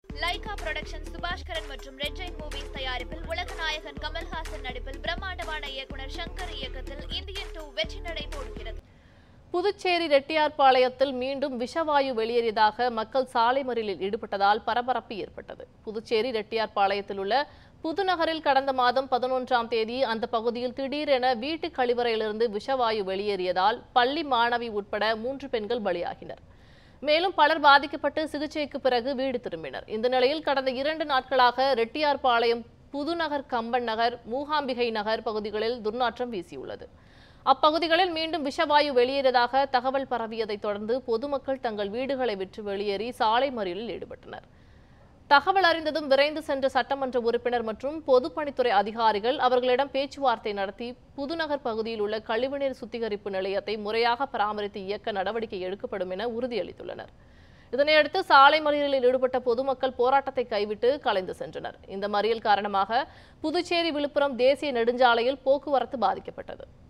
Lyca production Subaskaran மற்றும் red Jain movies தயாரிப்பில் உலகநாயகன் கமல்ஹாசன் நடிப்பில் பிரம்மாண்டமான இயக்குனர் சங்கர் இயக்கத்தில் இந்தியன் டூ வெற்றி நடை போடுகிறது புதுச்சேரி ரெட்டியார்பாளையத்தில் மீண்டும் விஷவாயு வெளியேறியதாக மக்கள் சாலை மறியலில் ஈடுபட்டதால் பரபரப்பு ஏற்பட்டது புதுச்சேரி ரெட்டியார்பாளையத்தில் உள்ள புதுநகரில் கடந்த மாதம் பதினொன்றாம் தேதி அந்த பகுதியில் திடீரென வீட்டு கழிவறையிலிருந்து விஷவாயு வெளியேறியதால் பள்ளி மாணவி உட்பட மூன்று பெண்கள் பலியாகினர் மேலும் பலர் பாதிக்கப்பட்டு சிகிச்சைக்கு பிறகு வீடு திரும்பினர் இந்த நிலையில் கடந்த இரண்டு நாட்களாக ரெட்டியார்பாளையம் புதுநகர் கம்பன் நகர் மூகாம்பிகை நகர் பகுதிகளில் துர்நாற்றம் வீசியுள்ளது அப்பகுதிகளில் மீண்டும் விஷவாயு வெளியேறியதாக தகவல் பரவியதைத் தொடர்ந்து பொதுமக்கள் தங்கள் வீடுகளை விற்று வெளியேறி சாலை மறியலில் ஈடுபட்டனர் தகவல் அறிந்ததும் விரைந்து சென்ற சட்டமன்ற உறுப்பினர் மற்றும் பொதுப்பணித்துறை அதிகாரிகள் அவர்களிடம் பேச்சுவார்த்தை நடத்தி புதுநகர் பகுதியில் உள்ள கழிவுநீர் சுத்திகரிப்பு நிலையத்தை முறையாக பராமரித்து இயக்க நடவடிக்கை எடுக்கப்படும் என உறுதியளித்துள்ளனர் இதனையடுத்து சாலை மறியலில் ஈடுபட்ட பொதுமக்கள் போராட்டத்தை கைவிட்டு கலைந்து சென்றனர் இந்த மறியல் காரணமாக புதுச்சேரி விழுப்புரம் தேசிய நெடுஞ்சாலையில் போக்குவரத்து பாதிக்கப்பட்டது